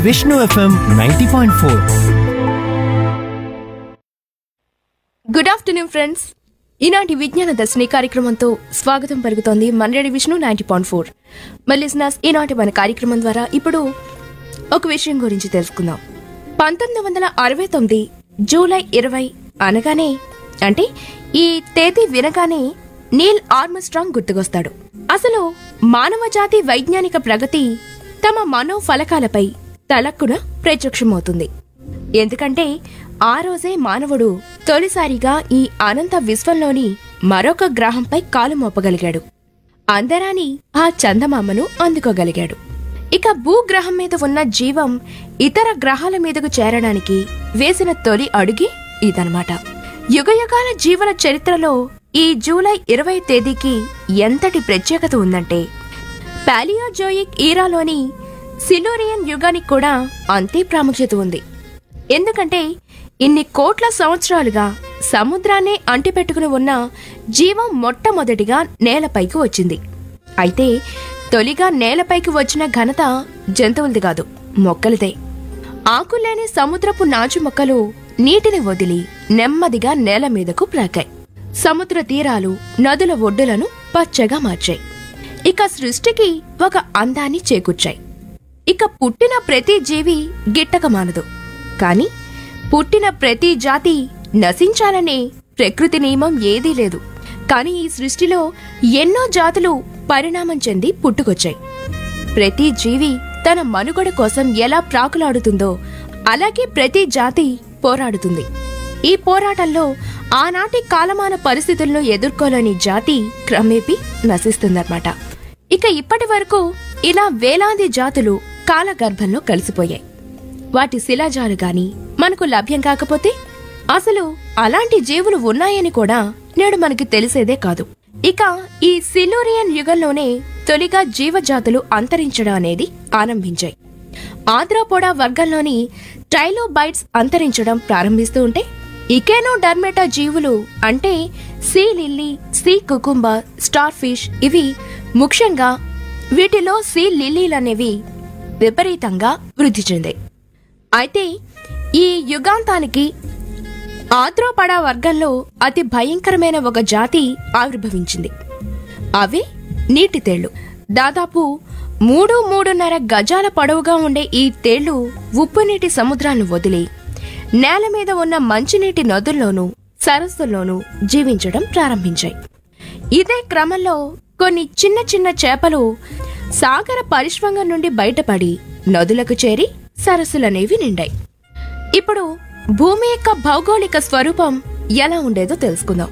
Vishnu FM ninety point four good afternoon friends ఈనాటి విజ్ఞాన దర్శిని కార్యక్రమంతో స్వాగతం పలుకుతోంది మన్రెడి Vishnu ninety point four listeners ఈనాటి మన కార్యక్రమం ద్వారా ఇప్పుడు ఒక విషయం గురించి తెలుసుకుందాం పంతొమ్మిది వందల అరవై తొమ్మిది జూలై ఇరవై అనగానే అంటే ఈ తేదీ వినగానే నీల్ ఆర్మస్ట్రాంగ్ గుర్తుకొస్తాడు అసలు మానవ జాతి వైజ్ఞానిక ప్రగతి తమ మనోఫలకాలపై తలక్కున ప్రత్యక్షమవుతుంది ఎందుకంటే ఆ రోజే మానవుడు తొలిసారిగా ఈ అనంత విశ్వంలోని మరొక గ్రహంపై కాలు మోపగలిగాడు అందరాని ఆ చందమామను అందుకోగలిగాడు ఇక భూగ్రహం మీద ఉన్న జీవం ఇతర గ్రహాల మీదకు చేరడానికి వేసిన తొలి అడుగి ఇదనమాట యుగయుగాల జీవన చరిత్రలో ఈ జూలై ఇరవై తేదీకి ఎంతటి ప్రత్యేకత ఉందంటే పాలియోజోయిక్ ఈరాలోని సిలోరియన్ యుగానికి కూడా అంతే ప్రాముఖ్యత ఉంది ఎందుకంటే ఇన్ని కోట్ల సంవత్సరాలుగా సముద్రాన్నే అంటిపెట్టుకుని ఉన్న జీవం మొట్టమొదటిగా నేలపైకి వచ్చింది అయితే తొలిగా నేలపైకి వచ్చిన ఘనత జంతువులది కాదు మొక్కలదే ఆకులేని సముద్రపు నాచు మొక్కలు నీటిని వదిలి నెమ్మదిగా నేల మీదకు ప్రాకాయి సముద్ర తీరాలు నదుల ఒడ్డులను పచ్చగా మార్చాయి ఇక సృష్టికి ఒక అందాన్ని చేకూర్చాయి ఇక పుట్టిన ప్రతి జీవి గిట్టక మానదు కాని పుట్టిన ప్రతి జాతి నశించాలనే ప్రకృతి నియమం ఏదీ లేదు కాని ఈ సృష్టిలో ఎన్నో జాతులు పరిణామం చెంది పుట్టుకొచ్చాయి ప్రతి జీవి తన మనుగడ కోసం ఎలా ప్రాకులాడుతుందో అలాగే ప్రతి జాతి పోరాడుతుంది ఈ పోరాటంలో ఆనాటి కాలమాన పరిస్థితులను ఎదుర్కోలేని జాతి క్రమేపీ నశిస్తుందన్నమాట ఇక ఇప్పటి వరకు ఇలా వేలాది జాతులు కాలగర్భంలో కలిసిపోయాయి వాటి శిలాజాలు గాని మనకు లభ్యం కాకపోతే అసలు అలాంటి జీవులు ఉన్నాయని కూడా నేడు మనకి తెలిసేదే కాదు ఇక ఈ సిలోరియన్ యుగంలోనే తొలిగా జీవజాతులు అంతరించడం అనేది ఆరంభించాయి ఆద్రాపోడా వర్గంలోని ట్రైలోబైట్స్ అంతరించడం ప్రారంభిస్తూ ఉంటే ఇకేనో డర్మెటా జీవులు అంటే sea lily sea cucumber star fish ఇవి ముఖ్యంగా వీటిలో సీ లిల్లీలనేవి విపరీతంగా వృద్ధి చెందాయి అయితే ఈ యుగాంతానికి ఆద్రోపడా వర్గంలో అతి భయంకరమైన ఒక జాతి ఆవిర్భవించింది అవే నీటి తేళ్లు దాదాపు మూడు మూడున్నర గజాల పొడవుగా ఉండే ఈ తేళ్లు ఉప్పునీటి సముద్రాన్ని వదిలి నేల మీద ఉన్న మంచినీటి నదుల్లోనూ సరస్సుల్లోనూ జీవించడం ప్రారంభించాయి ఇదే క్రమంలో కొన్ని చిన్న చిన్న చేపలు సాగర పరిష్వంగం నుండి బయటపడి నదులకు చేరి సరస్సులనేవి నిండాయి ఇప్పుడు భూమి యొక్క భౌగోళిక స్వరూపం ఎలా ఉండేదో తెలుసుకుందాం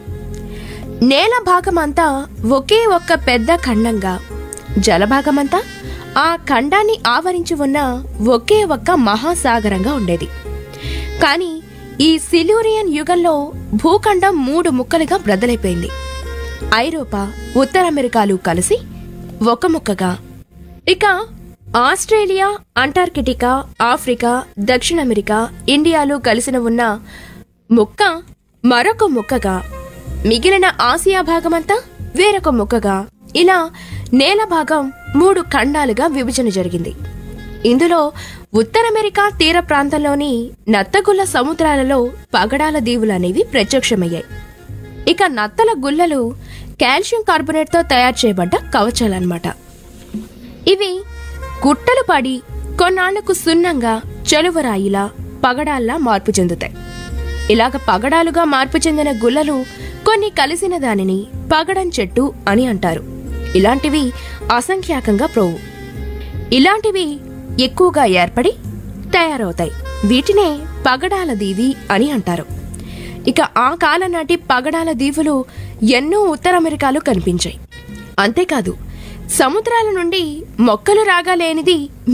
నేల భాగమంతా ఒకే ఒక్క పెద్ద ఖండంగా జలభాగమంతా ఆ ఖండాన్ని ఆవరించి ఉన్న ఒకే ఒక్క మహాసాగరంగా ఉండేది కానీ ఈ సిలూరియన్ యుగంలో భూఖండం మూడు ముక్కలుగా బ్రదలైపోయింది ఐరోపా ఉత్తర అమెరికాలు కలిసి ఒక ముక్కగా ఇక ఆస్ట్రేలియా అంటార్కిటికా ఆఫ్రికా దక్షిణ అమెరికా ఇండియాలు కలిసిన ఉన్న ముక్క మరొక ముక్కగా మిగిలిన ఆసియా భాగమంతా వేరొక ముక్కగా ఇలా నేల భాగం మూడు ఖండాలుగా విభజన జరిగింది ఇందులో ఉత్తర అమెరికా తీర ప్రాంతంలోని నత్తగుల్ల సముద్రాలలో పగడాల దీవులు అనేవి ప్రత్యక్షమయ్యాయి ఇక నత్తల గుల్లలు కాల్షియం కార్బొనేట్తో తయారు చేయబడ్డ కవచాలన్నమాట ఇవి గుట్టలు పడి కొన్నాళ్లకు సున్నంగా చలువరాయిలా పగడాల్లా మార్పు చెందుతాయి ఇలాగ పగడాలుగా మార్పు చెందిన గుల్లలు కొన్ని కలిసిన దానిని పగడం చెట్టు అని అంటారు ఇలాంటివి అసంఖ్యాకంగా ప్రోవు ఇలాంటివి ఎక్కువగా ఏర్పడి తయారవుతాయి వీటినే పగడాల దీవి అని అంటారు ఇక ఆ కాలం నాటి పగడాల దీవులు ఎన్నో ఉత్తర అమెరికాలో కనిపించాయి అంతేకాదు సముద్రాల నుండి మొక్కలు రాగా లేనిది